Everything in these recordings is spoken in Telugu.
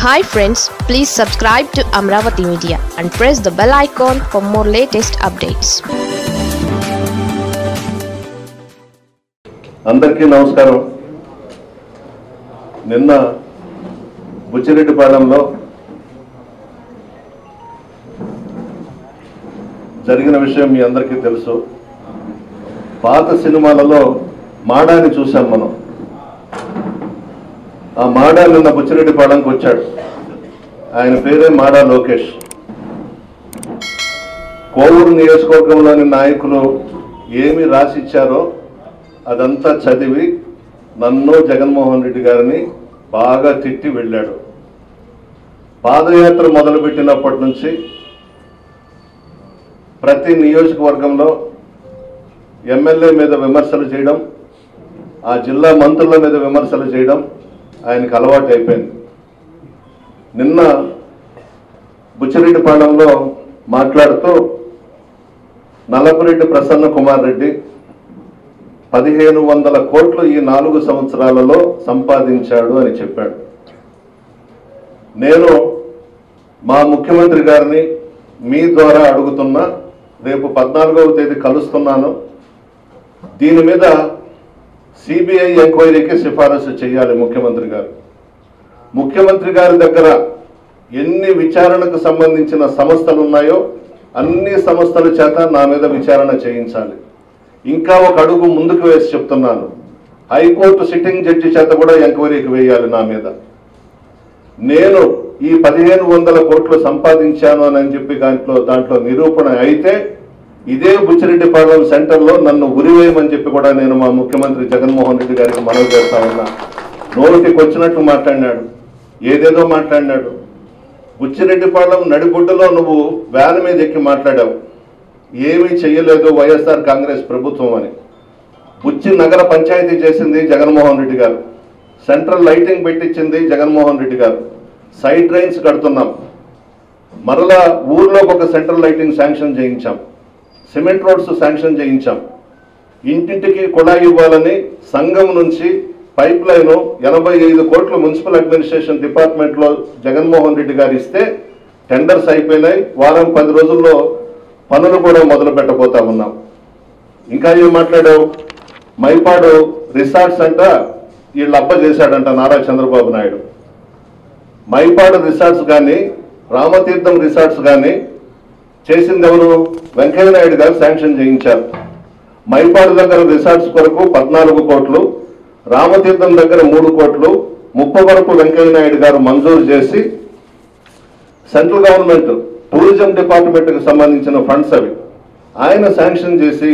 Hi friends please subscribe to Amaravati media and press the bell icon for more latest updates అందరికీ నమస్కారం నిన్న బుచ్చిరెడ్డిపాలెంలో జరిగిన విషయం మీ అందరికీ తెలుసు పాత సినిమాలలో మాడాని చూసాం మనం ఆ మాడా నిన్న బుచ్చిరెడ్డిపాలెంకి వచ్చాడు ఆయన పేరే మాడా లోకేష్ కోవూరు నియోజకవర్గంలోని నాయకులు ఏమి రాసిచ్చారో అదంతా చదివి నన్ను జగన్మోహన్ రెడ్డి గారిని బాగా తిట్టి వెళ్ళాడు పాదయాత్ర మొదలుపెట్టినప్పటి నుంచి ప్రతి నియోజకవర్గంలో ఎమ్మెల్యే మీద విమర్శలు చేయడం ఆ జిల్లా మంత్రుల మీద విమర్శలు చేయడం ఆయనకు అలవాటు అయిపోయింది నిన్న బుచ్చిరెడ్డిపాలెంలో మాట్లాడుతూ నలపరెడ్డి ప్రసన్న కుమార్ రెడ్డి పదిహేను వందల కోట్లు ఈ నాలుగు సంవత్సరాలలో సంపాదించాడు అని చెప్పాడు నేను మా ముఖ్యమంత్రి గారిని మీ ద్వారా అడుగుతున్నా రేపు పద్నాలుగవ తేదీ కలుస్తున్నాను దీని మీద సిబిఐ ఎంక్వైరీకి సిఫారసు చేయాలి ముఖ్యమంత్రి గారు ముఖ్యమంత్రి గారి దగ్గర ఎన్ని విచారణకు సంబంధించిన సంస్థలు ఉన్నాయో అన్ని సంస్థల చేత నా మీద విచారణ చేయించాలి ఇంకా ఒక అడుగు ముందుకు వేసి చెప్తున్నాను హైకోర్టు సిట్టింగ్ జడ్జి చేత కూడా ఎంక్వైరీకి వేయాలి నా మీద నేను ఈ పదిహేను వందల కోట్లు సంపాదించాను అని చెప్పి దాంట్లో దాంట్లో నిరూపణ అయితే ఇదే బుచ్చిరెడ్డిపాలెం సెంటర్లో నన్ను ఉరివేయమని చెప్పి కూడా నేను మా ముఖ్యమంత్రి జగన్మోహన్ రెడ్డి గారికి మనవి చేస్తా ఉన్నా నోటికి వచ్చినట్టు మాట్లాడినాడు ఏదేదో మాట్లాడినాడు బుచ్చిరెడ్డిపాలెం నడిబొడ్డులో నువ్వు వ్యాన్ మీద ఎక్కి మాట్లాడావు ఏమీ చెయ్యలేదు వైఎస్ఆర్ కాంగ్రెస్ ప్రభుత్వం అని బుచ్చి నగర పంచాయతీ చేసింది జగన్మోహన్ రెడ్డి గారు సెంట్రల్ లైటింగ్ పెట్టించింది జగన్మోహన్ రెడ్డి గారు సైడ్ డ్రైన్స్ కడుతున్నాం మరలా ఊర్లోకి ఒక సెంట్రల్ లైటింగ్ శాంక్షన్ చేయించాం సిమెంట్ రోడ్స్ శాంక్షన్ చేయించాం ఇంటింటికి కుళాయి ఇవ్వాలని సంఘం నుంచి పైప్ లైన్ ఎనభై ఐదు కోట్ల మున్సిపల్ అడ్మినిస్ట్రేషన్ డిపార్ట్మెంట్లో జగన్మోహన్ రెడ్డి గారు ఇస్తే టెండర్స్ అయిపోయినాయి వారం పది రోజుల్లో పనులు కూడా మొదలు పెట్టబోతా ఉన్నాం ఇంకా ఏం మాట్లాడావు మైపాడు రిసార్ట్స్ అంట వీళ్ళు అప్ప చేశాడంట నారా చంద్రబాబు నాయుడు మైపాడు రిసార్ట్స్ కానీ రామతీర్థం రిసార్ట్స్ కానీ చేసింది ఎవరు వెంకయ్య నాయుడు గారు శాంక్షన్ చేయించారు మైపాడు దగ్గర రిసార్ట్స్ కొరకు పద్నాలుగు కోట్లు రామతీర్థం దగ్గర మూడు కోట్లు ముప్పవరపు వెంకయ్య నాయుడు గారు మంజూరు చేసి సెంట్రల్ గవర్నమెంట్ టూరిజం డిపార్ట్మెంట్కి సంబంధించిన ఫండ్స్ అవి ఆయన శాంక్షన్ చేసి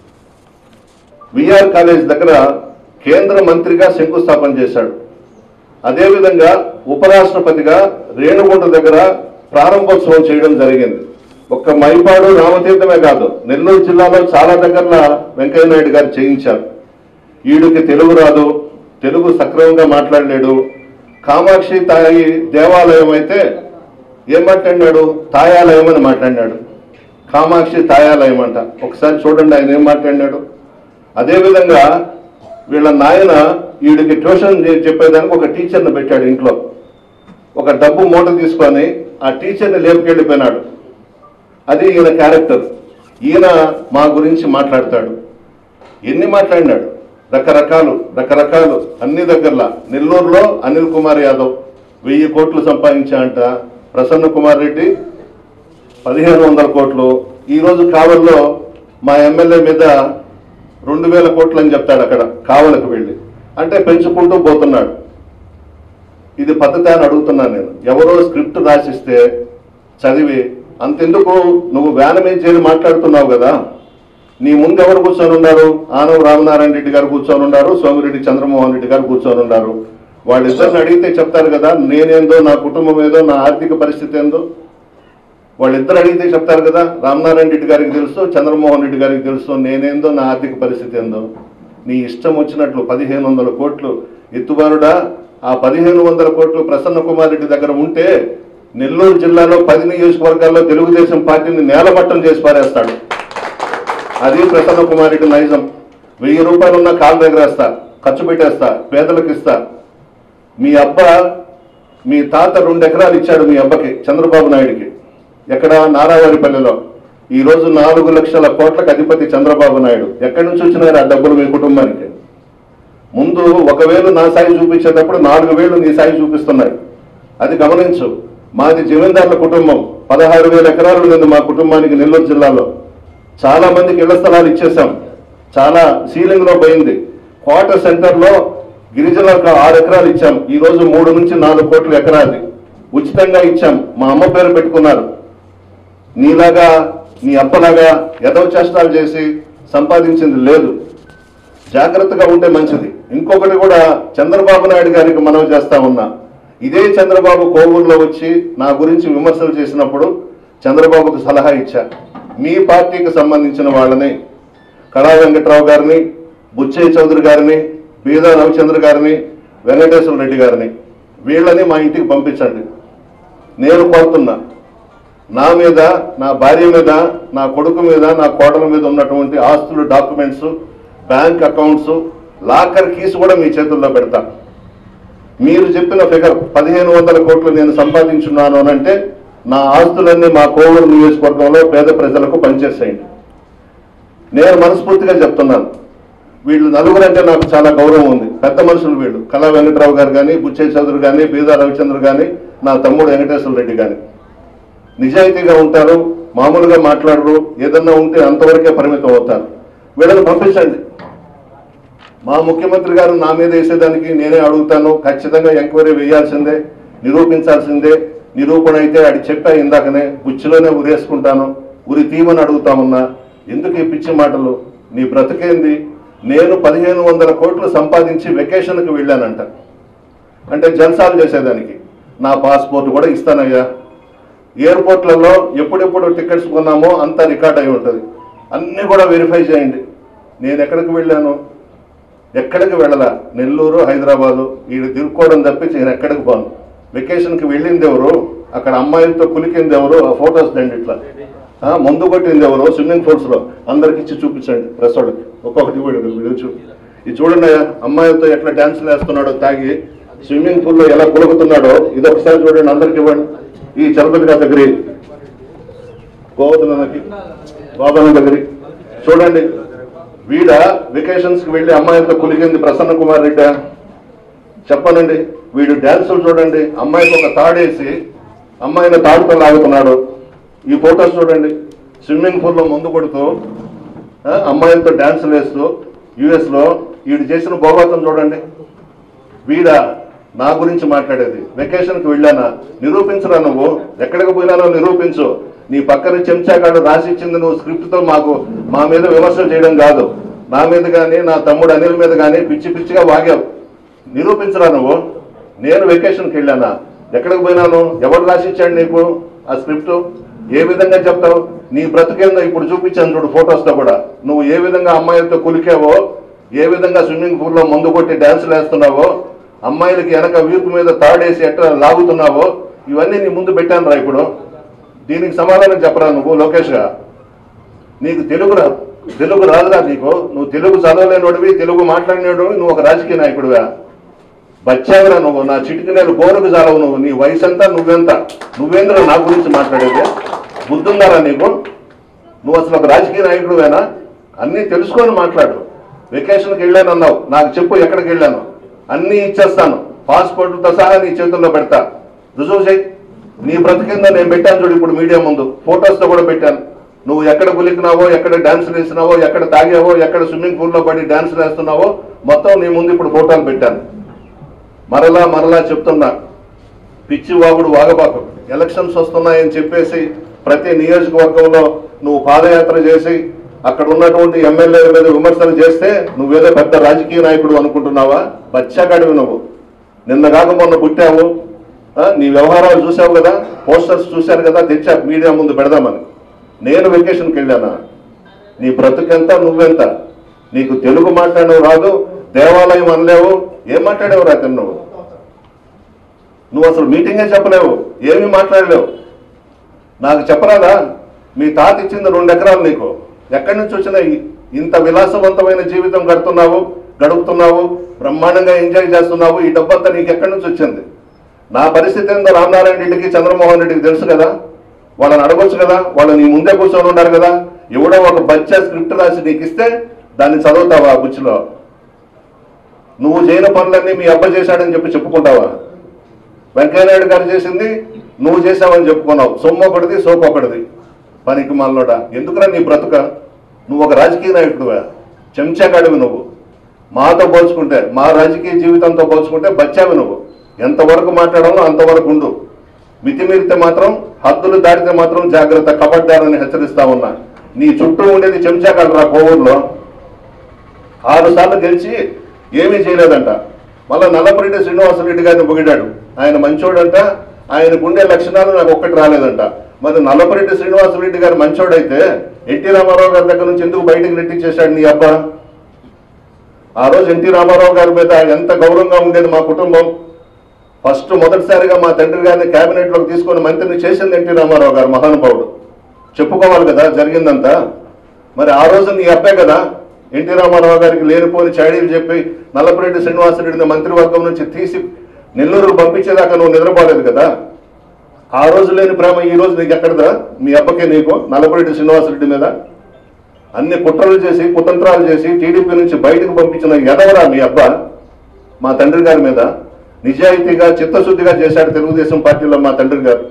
విఆర్ కాలేజ్ దగ్గర కేంద్ర మంత్రిగా శంకుస్థాపన చేశాడు అదేవిధంగా ఉపరాష్ట్రపతిగా రేణుగుంట దగ్గర ప్రారంభోత్సవం చేయడం జరిగింది ఒక్క మైపాడు రామతీర్థమే కాదు నెల్లూరు జిల్లాలో చాలా దగ్గర వెంకయ్య నాయుడు గారు చేయించారు ఈడుకి తెలుగు రాదు తెలుగు సక్రమంగా మాట్లాడలేడు కామాక్షి తాయి దేవాలయం అయితే ఏం మాట్లాడినాడు తాయాలయం అని మాట్లాడినాడు కామాక్షి తాయాలయం అంట ఒకసారి చూడండి ఆయన ఏం మాట్లాడినాడు అదేవిధంగా వీళ్ళ నాయన వీడికి ట్యూషన్ చే- చెప్పేదానికి ఒక టీచర్ని పెట్టాడు ఇంట్లో ఒక డబ్బు మూట తీసుకొని ఆ టీచర్ని లేపుకెళ్ళిపోయినాడు అది ఈయన క్యారెక్టర్ ఈయన మా గురించి మాట్లాడతాడు ఎన్ని మాట్లాడినాడు రకరకాలు రకరకాలు అన్ని దగ్గరలా నెల్లూరులో అనిల్ కుమార్ యాదవ్ వెయ్యి కోట్లు సంపాదించా అంట ప్రసన్న కుమార్ రెడ్డి పదిహేను వందల కోట్లు ఈరోజు కావల్లో మా ఎమ్మెల్యే మీద రెండు వేల కోట్లు అని చెప్తాడు అక్కడ కావలకు వెళ్ళి అంటే పెంచుకుంటూ పోతున్నాడు ఇది పద్ధతి అని అడుగుతున్నాను నేను ఎవరో స్క్రిప్ట్ రాసిస్తే చదివి అంతెందుకు నువ్వు వ్యాన మీద చేరి మాట్లాడుతున్నావు కదా నీ ముందు ఎవరు కూర్చొని ఉన్నారు ఆనవ రామనారాయణ రెడ్డి గారు కూర్చొని ఉన్నారు సోమిరెడ్డి చంద్రమోహన్ రెడ్డి గారు కూర్చొని ఉన్నారు వాళ్ళిద్దరిని అడిగితే చెప్తారు కదా నేనేందో నా కుటుంబం ఏదో నా ఆర్థిక పరిస్థితి ఏందో వాళ్ళిద్దరు అడిగితే చెప్తారు కదా రామనారాయణ రెడ్డి గారికి తెలుసు చంద్రమోహన్ రెడ్డి గారికి తెలుసు నేనేందో నా ఆర్థిక పరిస్థితి ఏందో నీ ఇష్టం వచ్చినట్లు పదిహేను వందల కోట్లు ఎత్తుబారుడా ఆ పదిహేను వందల కోట్లు ప్రసన్న కుమార్ రెడ్డి దగ్గర ఉంటే నెల్లూరు జిల్లాలో పది నియోజకవర్గాల్లో తెలుగుదేశం పార్టీని నేలమట్టం చేసి పారేస్తాడు అది ప్రసన్న కుమార్ రెడ్డి నైజం వెయ్యి రూపాయలు ఉన్న కాలు దగ్గరేస్తా ఖర్చు పెట్టేస్తా పేదలకు ఇస్తా మీ అబ్బ మీ తాత రెండు ఎకరాలు ఇచ్చాడు మీ అబ్బకి చంద్రబాబు నాయుడికి ఎక్కడ నారావారిపల్లెలో ఈ రోజు నాలుగు లక్షల కోట్లకు అధిపతి చంద్రబాబు నాయుడు ఎక్కడి నుంచి వచ్చినారు ఆ డబ్బులు మీ కుటుంబానికి ముందు ఒక వేలు నా సాయి చూపించేటప్పుడు నాలుగు వేలు నీ సాయి చూపిస్తున్నాయి అది గమనించు మాది జమీందారుల కుటుంబం పదహారు వేల ఎకరాలు ఉంది మా కుటుంబానికి నెల్లూరు జిల్లాలో చాలా మందికి ఇళ్ల స్థలాలు ఇచ్చేసాం చాలా సీలింగ్ లో పోయింది కోట సెంటర్ లో గిరిజనులకు ఆరు ఎకరాలు ఇచ్చాం ఈ రోజు మూడు నుంచి నాలుగు కోట్ల ఎకరాలు ఉచితంగా ఇచ్చాం మా అమ్మ పేరు పెట్టుకున్నారు నీలాగా నీ అప్పలాగా ఎదవ చేష్టాలు చేసి సంపాదించింది లేదు జాగ్రత్తగా ఉంటే మంచిది ఇంకొకటి కూడా చంద్రబాబు నాయుడు గారికి మనవి చేస్తా ఉన్నా ఇదే చంద్రబాబు కోవూరులో వచ్చి నా గురించి విమర్శలు చేసినప్పుడు చంద్రబాబుకు సలహా ఇచ్చా మీ పార్టీకి సంబంధించిన వాళ్ళని కళా వెంకట్రావు గారిని బుచ్చయ్య చౌదరి గారిని బీదా రవిచంద్ర గారిని వెంకటేశ్వర రెడ్డి గారిని వీళ్ళని మా ఇంటికి పంపించండి నేను కోరుతున్నా నా మీద నా భార్య మీద నా కొడుకు మీద నా కోడల మీద ఉన్నటువంటి ఆస్తులు documents bank accounts locker keys కూడా మీ చేతుల్లో పెడతా మీరు చెప్పిన ఫిగర్ పదిహేను వందల కోట్లు నేను సంపాదించున్నాను అని అంటే నా ఆస్తులన్నీ మా కోవూరు నియోజకవర్గంలో పేద ప్రజలకు పనిచేసేయండి నేను మనస్ఫూర్తిగా చెప్తున్నాను వీళ్ళు నలుగురు అంటే నాకు చాలా గౌరవం ఉంది పెద్ద మనుషులు వీళ్ళు కళా వెంకట్రావు గారు కానీ బుచ్చయ్య చౌదరి కానీ బీదా రవిచంద్ర కానీ నా తమ్ముడు వెంకటేశ్వర రెడ్డి కానీ నిజాయితీగా ఉంటారు మామూలుగా మాట్లాడరు ఏదన్నా ఉంటే అంతవరకే పరిమితం అవుతారు వీళ్ళని పంపించండి మా ముఖ్యమంత్రి గారు నా మీద వేసేదానికి నేనే అడుగుతాను ఖచ్చితంగా ఎంక్వైరీ వేయాల్సిందే నిరూపించాల్సిందే నిరూపణ అయితే అది చెప్పా ఇందాకనే బుచ్చిలోనే ఉరేసుకుంటాను ఉరి తీయమని అడుగుతామన్నా ఎందుకు ఈ పిచ్చి మాటలు నీ బ్రతికేంది నేను పదిహేను వందల కోట్లు సంపాదించి వెకేషన్కి వెళ్ళానంట అంటే జల్సాలు చేసేదానికి నా పాస్పోర్ట్ కూడా ఇస్తానయ్యా ఎయిర్పోర్ట్లలో ఎప్పుడెప్పుడు టికెట్స్ కొన్నామో అంతా రికార్డ్ అయి ఉంటుంది అన్నీ కూడా వెరిఫై చేయండి నేను ఎక్కడికి వెళ్ళాను ఎక్కడికి వెళ్ళలా నెల్లూరు హైదరాబాదు వీడు తిరుక్కోవడం తప్పించి నేను ఎక్కడికి పోను వెకేషన్కి వెళ్ళింది ఎవరు అక్కడ అమ్మాయిలతో కులికింది ఎవరు ఆ ఫొటోస్ దండి ఇట్లా ఆ, మందు కొట్టింది ఎవరు స్విమ్మింగ్ పూల్స్ లో అందరికి ఇచ్చి చూపించండి ప్రెస్ వాళ్ళకి ఒక్కొక్కటి వీడియో వీడియో చూ ఇది చూడండి అయ్యా, అమ్మాయిలతో ఎట్లా డాన్సులు వేస్తున్నాడో తాగి స్విమ్మింగ్ పూల్ లో ఎలా కులుకుతున్నాడో ఇది ఒకసారి చూడండి అందరికి ఇవ్వండి ఈ చలపతి గారి దగ్గర గోవర్ధనకి గోవర్ధన దగ్గర చూడండి వీడ వెకేషన్స్ కి వెళ్ళి అమ్మాయిలతో కులికింది ప్రసన్న కుమార్ రెడ్డి చెప్పనండి వీడు డ్యాన్సులు చూడండి అమ్మాయికి ఒక తాడేసి అమ్మాయిని తాడుతో లాగుతున్నాడు ఈ ఫొటోస్ చూడండి స్విమ్మింగ్ పూల్ లో ముందు కొడుతూ ఆ, అమ్మాయిలతో డ్యాన్సులు వేస్తూ యుఎస్ లో వీడు చేసిన భోగోతం చూడండి వీడ నా గురించి మాట్లాడేది వెకేషన్కి వెళ్ళానా నిరూపించరా నువ్వు ఎక్కడికి పోయినానో నిరూపించు నీ పక్కన చెంచాగాడు రాసి ఇచ్చింది నువ్వు స్క్రిప్ట్తో మాకు మా మీద విమర్శలు చేయడం కాదు నా మీద కానీ నా తమ్ముడు అనిల్ మీద కానీ పిచ్చి పిచ్చిగా వాగావు నిరూపించరా నువ్వు నేను వెకేషన్కి వెళ్ళానా ఎక్కడికి పోయినాను ఎవరు రాసి ఇచ్చాడు నీకు ఆ స్క్రిప్ట్ ఏ విధంగా చెప్తావు నీ బ్రతికేందో ఇప్పుడు చూపించాను చూడు ఫొటోస్తో కూడా నువ్వు ఏ విధంగా అమ్మాయిలతో కులికావో ఏ విధంగా స్విమ్మింగ్ పూల్లో మందు కొట్టి డ్యాన్సులు వేస్తున్నావో అమ్మాయిలకి వెనక వీపు మీద తాడేసి ఎట్లా లాగుతున్నావో ఇవన్నీ నీ ముందు పెట్టాను రా ఇప్పుడు దీనికి సమాధానం చెప్పరా నువ్వు లోకేష్గా నీకు తెలుగు రా తెలుగు రాదురా నీకు నువ్వు తెలుగు చదవలేనోడివి తెలుగు మాట్లాడినోడివి నువ్వు ఒక రాజకీయ నాయకుడివా బచ్చావురా నువ్వు నా చిటికి నేను గోరుకు చాలవు నువ్వు నీ వయసు ఎంత నువ్వెంత నువ్వేంద్ర నా గురించి మాట్లాడేది బుద్ధుందారా నీకు నువ్వు అసలు ఒక రాజకీయ నాయకుడువేనా అన్నీ తెలుసుకొని మాట్లాడు వెకేషన్కి వెళ్ళాను అన్నావు నాకు చెప్పు ఎక్కడికి వెళ్ళాను అన్నీ ఇచ్చేస్తాను పాస్పోర్ట్తో సహా నీ చేతుల్లో పెడతా రుజువు చేయి నీ బ్రతికిందో నేను పెట్టాను చూడు ఇప్పుడు మీడియా ముందు ఫొటోస్తో కూడా పెట్టాను నువ్వు ఎక్కడ గులికినావో ఎక్కడ డాన్సులు వేసినావో ఎక్కడ తాగావో ఎక్కడ స్విమ్మింగ్ పూల్లో పడి డాన్సులు వేస్తున్నావో మొత్తం నీ ముందు ఇప్పుడు ఫోటోలు పెట్టాను మరలా మరలా చెప్తున్నా పిచ్చి వాగుడు వాగబాకు ఎలక్షన్స్ వస్తున్నాయని చెప్పేసి ప్రతి నియోజకవర్గంలో నువ్వు పాదయాత్ర చేసి అక్కడ ఉన్నటువంటి ఎమ్మెల్యేల మీద విమర్శలు చేస్తే నువ్వేదో పెద్ద రాజకీయ నాయకుడు అనుకుంటున్నావా బచ్చాగాడివి నువ్వు నిన్న కాక మొన్న పుట్టావు ఆ, నీ వ్యవహారాలు చూసావు కదా పోస్టర్స్ చూశారు కదా తెచ్చా మీడియా ముందు పెడదామని నేను వెకేషన్కి వెళ్ళానా నీ బ్రతుకెంత నువ్వెంత నీకు తెలుగు మాట్లాడవు రాదు దేవాలయం అనలేవు ఏం మాట్లాడేవు రా నువ్వు నువ్వు అసలు మీటింగే చెప్పలేవు ఏమీ మాట్లాడలేవు నాకు చెప్పరాదా మీ తాత ఇచ్చింది రెండు ఎకరాలు నీకు ఎక్కడి నుంచి వచ్చినాయి ఇంత విలాసవంతమైన జీవితం గడుపుతున్నావు గడుపుతున్నావు బ్రహ్మాండంగా ఎంజాయ్ చేస్తున్నావు ఈ డబ్బంతా నీకు ఎక్కడి నుంచి వచ్చింది నా పరిస్థితి ఏందో రామనారాయణ రెడ్డికి చంద్రమోహన్ రెడ్డికి తెలుసు కదా వాళ్ళని అడగొచ్చు కదా వాళ్ళు నీ ముందే కూర్చొని ఉన్నారు కదా ఎవడో ఒక బచ్చా స్క్రిప్ట్ రాసి నీకు ఇస్తే దాన్ని చదువుతావా ఆ బుచ్చిలో నువ్వు చేయని పనులన్నీ మీ అబ్బ చేశాడని చెప్పి చెప్పుకుంటావా వెంకయ్యనాయుడు గారు చేసింది నువ్వు చేసావని చెప్పుకున్నావు సొమ్ము ఒకటిది సోపు ఒకటిది పనికి మాలనోడా ఎందుకురా నీ బ్రతుక నువ్వు ఒక రాజకీయ నాయకుడువా చెంచాగాడివి నువ్వు మాతో పోల్చుకుంటే మా రాజకీయ జీవితంతో పోల్చుకుంటే బచ్చావి నువ్వు ఎంతవరకు మాట్లాడాలో అంతవరకు ఉండు మితిమీరితే మాత్రం హద్దులు దాటితే మాత్రం జాగ్రత్త కబడ్డారని హెచ్చరిస్తా ఉన్నా నీ చుట్టూ ఉండేది చెంచాగాడు రా కోవూరులో ఆరు సార్లు గెలిచి ఏమీ చేయలేదంట మళ్ళా నల్లపరెడ్డి శ్రీనివాసరెడ్డి గారిని పొగిడాడు ఆయన మంచోడంట ఆయనకు ఉండే లక్షణాలు నాకు ఒక్కటి రాలేదంట మరి నల్లపరెడ్డి శ్రీనివాసరెడ్డి గారు మంచోడైతే ఎన్టీ రామారావు గారి దగ్గర నుంచి ఎందుకు బయటకు నెట్టించేశాడు నీ అబ్బా ఆ రోజు ఎన్టీ రామారావు గారి మీద ఎంత గౌరవంగా ఉండేది మా కుటుంబం ఫస్ట్ మొదటిసారిగా మా తండ్రి గారిని కేబినెట్ లోకి తీసుకొని మంత్రిని చేసింది ఎన్టీ రామారావు గారు మహానుభావుడు చెప్పుకోవాలి కదా జరిగిందంతా మరి ఆ రోజు నీ అబ్బే కదా ఎన్టీ రామారావు గారికి లేనిపోని చాడీలు చెప్పి నల్లపరెడ్డి శ్రీనివాసరెడ్డిని మంత్రివర్గం నుంచి తీసి నెల్లూరు పంపించేదాకా నువ్వు నిద్రపోలేదు కదా ఆ రోజు లేని ప్రేమ ఈ రోజు నీకు ఎక్కడదా మీ అబ్బకే నీకు నల్లపరెడ్డి శ్రీనివాసరెడ్డి మీద అన్ని కుట్రలు చేసి కుతంత్రాలు చేసి టీడీపీ నుంచి బయటకు పంపించిన ఎదవరా మీ అబ్బ మా తండ్రి గారి మీద నిజాయితీగా చిత్తశుద్ధిగా చేశాడు తెలుగుదేశం పార్టీలో మా తండ్రి గారు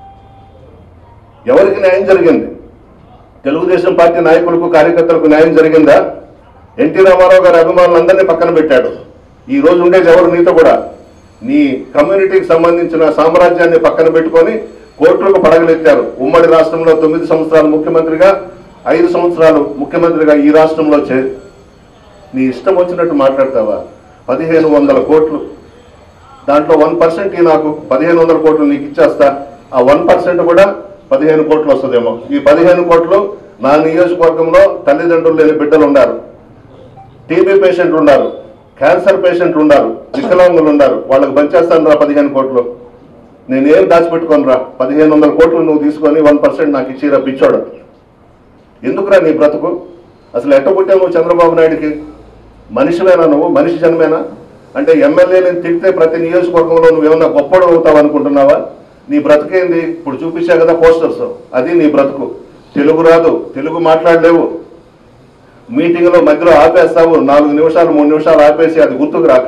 ఎవరికి న్యాయం జరిగింది తెలుగుదేశం పార్టీ నాయకులకు కార్యకర్తలకు న్యాయం జరిగిందా ఎన్టీ రామారావు గారి అభిమానులందరినీ పక్కన పెట్టాడు ఈ రోజు ఉండేది ఎవరు నీతో కూడా నీ కమ్యూనిటీకి సంబంధించిన సామ్రాజ్యాన్ని పక్కన పెట్టుకొని కోర్టులకు పడగలెత్తారు ఉమ్మడి రాష్ట్రంలో తొమ్మిది సంవత్సరాలు ముఖ్యమంత్రిగా ఐదు సంవత్సరాలు ముఖ్యమంత్రిగా ఈ రాష్ట్రంలో చే నీ ఇష్టం వచ్చినట్టు మాట్లాడతావా పదిహేను వందల కోట్లు దాంట్లో వన్ పర్సెంట్ నాకు పదిహేను వందల కోట్లు నీకు ఇచ్చేస్తా ఆ వన్ పర్సెంట్ కూడా పదిహేను కోట్లు వస్తుందేమో ఈ పదిహేను కోట్లు నా నియోజకవర్గంలో తల్లిదండ్రులు లేని బిడ్డలు ఉన్నారు టీబీ పేషెంట్లు ఉన్నారు క్యాన్సర్ పేషెంట్లు ఉన్నారు వికలాంగులు ఉన్నారు వాళ్ళకి పంచేస్తాను రా పదిహేను కోట్లు నేనేం దాచిపెట్టుకోను రా పదిహేను వందల కోట్లు నువ్వు తీసుకొని వన్ పర్సెంట్ నాకు ఇచ్చిరా పిచ్చోడు ఎందుకురా నీ బ్రతుకు అసలు ఎట్ట పుట్టావు నువ్వు చంద్రబాబు నాయుడికి మనిషివేనా నువ్వు మనిషి జన్మేనా అంటే ఎమ్మెల్యేని తిడితే ప్రతి నియోజకవర్గంలో నువ్వేమన్నా గొప్పడు అవుతావు అనుకుంటున్నావా నీ బ్రతుకేంది ఇప్పుడు చూపించా కదా పోస్టర్స్ అది నీ బ్రతుకు తెలుగు రాదు తెలుగు మాట్లాడలేవు మీటింగ్లో మధ్యలో ఆపేస్తావు నాలుగు నిమిషాలు మూడు నిమిషాలు ఆపేసి అది గుర్తుకు రాక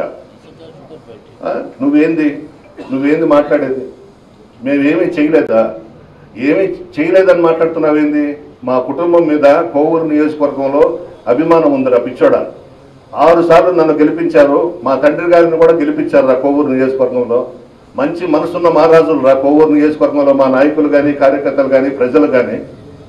ఆ? నువ్వేంది నువ్వేంది మాట్లాడేది మేమేమీ చేయలేదా ఏమీ చేయలేదని మాట్లాడుతున్నావేంది మా కుటుంబం మీద కోవూరు నియోజకవర్గంలో అభిమానం ఉందిరా పిచ్చోడా ఆరు సార్లు నన్ను గెలిపించారు మా తండ్రి గారిని కూడా గెలిపించారు రా కోవూరు నియోజకవర్గంలో మంచి మనసున్న మహారాజులు రా కోవూరు నియోజకవర్గంలో మా నాయకులు కానీ కార్యకర్తలు కానీ ప్రజలు కానీ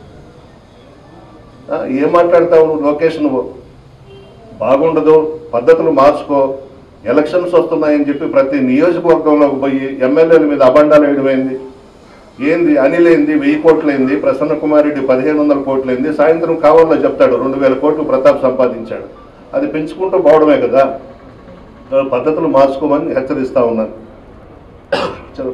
ఆ, ఏం మాట్లాడతావు నువ్వు లోకేష్ నువ్వు బాగుండదు పద్ధతులు మార్చుకో ఎలక్షన్స్ వస్తున్నాయని చెప్పి ప్రతి నియోజకవర్గంలోకి పోయి ఎమ్మెల్యేల మీద అబండాలు వేయడమైంది ఏంది అనిల్ ఏంది వెయ్యి కోట్లైంది ప్రసన్న కుమార్ రెడ్డి పదిహేను వందల కోట్లైంది సాయంత్రం కావాలో చెప్తాడు రెండు వేల కోట్లు ప్రతాప్ సంపాదించాడు అది పెంచుకుంటూ పోవడమే కదా ఆ, పద్ధతులు మార్చుకోమని హెచ్చరిస్తా ఉన్నాను చలో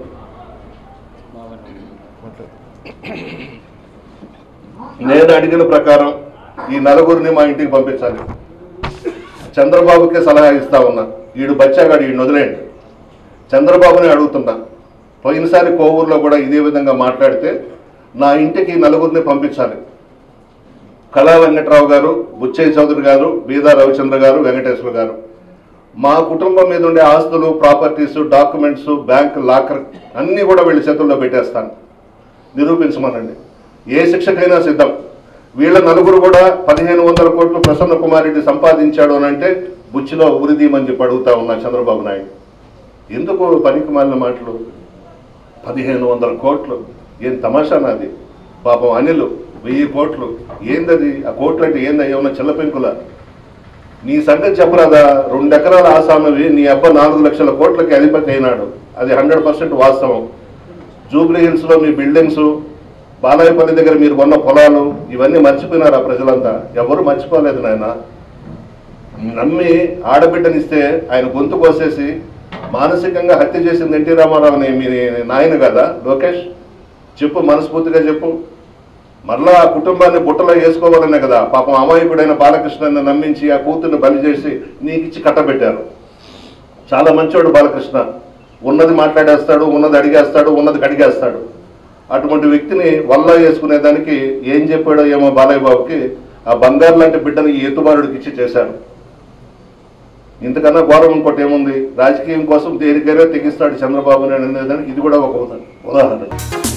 నేను అడిగిన ప్రకారం ఈ నలుగురిని మా ఇంటికి పంపించాలి చంద్రబాబుకే సలహా ఇస్తా ఉన్నా ఈడు బచ్చాగాడు ఈడు వదిలేయండి చంద్రబాబుని అడుగుతున్నా పోయినసారి కోవూరులో కూడా ఇదే విధంగా మాట్లాడితే నా ఇంటికి నలుగురిని పంపించాలి కళా వెంకట్రావు గారు బుచ్చయ్య చౌదరి గారు బీదా రవిచంద్ర గారు వెంకటేశ్వర గారు మా కుటుంబం మీద ఉండే ఆస్తులు ప్రాపర్టీస్ డాక్యుమెంట్స్ బ్యాంక్ లాకర్ అన్నీ కూడా వీళ్ళ చేతుల్లో పెట్టేస్తాను నిరూపించమనండి ఏ శిక్షకైనా సిద్ధం వీళ్ళ నలుగురు కూడా పదిహేను వందల కోట్లు ప్రసన్న కుమార్ రెడ్డి సంపాదించాడు అని అంటే బుచ్చిలో ఉరిదీమని చెప్పి అడుగుతా ఉన్నా చంద్రబాబు నాయుడు ఎందుకు పనికి మాలిన మాటలు పదిహేను వందల కోట్లు ఏం తమాషా నాది పాపం అనిల్ వెయ్యి కోట్లు ఏందది ఆ కోట్లు అంటే ఏందా ఏమన్నా చిల్లపెంకుల నీ సంగతి చెప్పరాదా రెండు ఎకరాల ఆసామవి నీ అబ్బ నాలుగు లక్షల కోట్లకి అధిపతి అయినాడు అది హండ్రెడ్ పర్సెంట్ వాస్తవం జూబ్లీ హిల్స్ లో మీ బిల్డింగ్స్ బాలాయపల్లి దగ్గర మీరు కొన్న పొలాలు ఇవన్నీ మర్చిపోయినారా ప్రజలంతా ఎవరు మర్చిపోలేదు నాయన నమ్మి ఆడబిడ్డనిస్తే ఆయన గొంతు కోసేసి మానసికంగా హత్య చేసింది ఎన్టీ రామారావుని మీ నాయన కదా లోకేష్ చెప్పు మనస్ఫూర్తిగా చెప్పు మరలా ఆ కుటుంబాన్ని బుట్టలో వేసుకోవాలనే కదా పాపం అమాయకుడైన బాలకృష్ణని నమ్మించి ఆ కూతుర్ని బలి చేసి నీకిచ్చి కట్టబెట్టారు చాలా మంచోడు బాలకృష్ణ ఉన్నది మాట్లాడేస్తాడు ఉన్నది అడిగేస్తాడు ఉన్నది కడిగేస్తాడు అటువంటి వ్యక్తిని వల్ల వేసుకునేదానికి ఏం చెప్పాడో ఏమో బాలయ్య బాబుకి ఆ బంగారు లాంటి బిడ్డని ఈ ఎత్తుబారుడికి ఇచ్చి చేశాడు ఇంతకన్నా ఘోరం ఇంకోటి ఏముంది రాజకీయం కోసం దేనికైనా తెగిస్తాడు చంద్రబాబు నాయుడు అనేదానికి ఇది కూడా ఒక ఉదాహరణ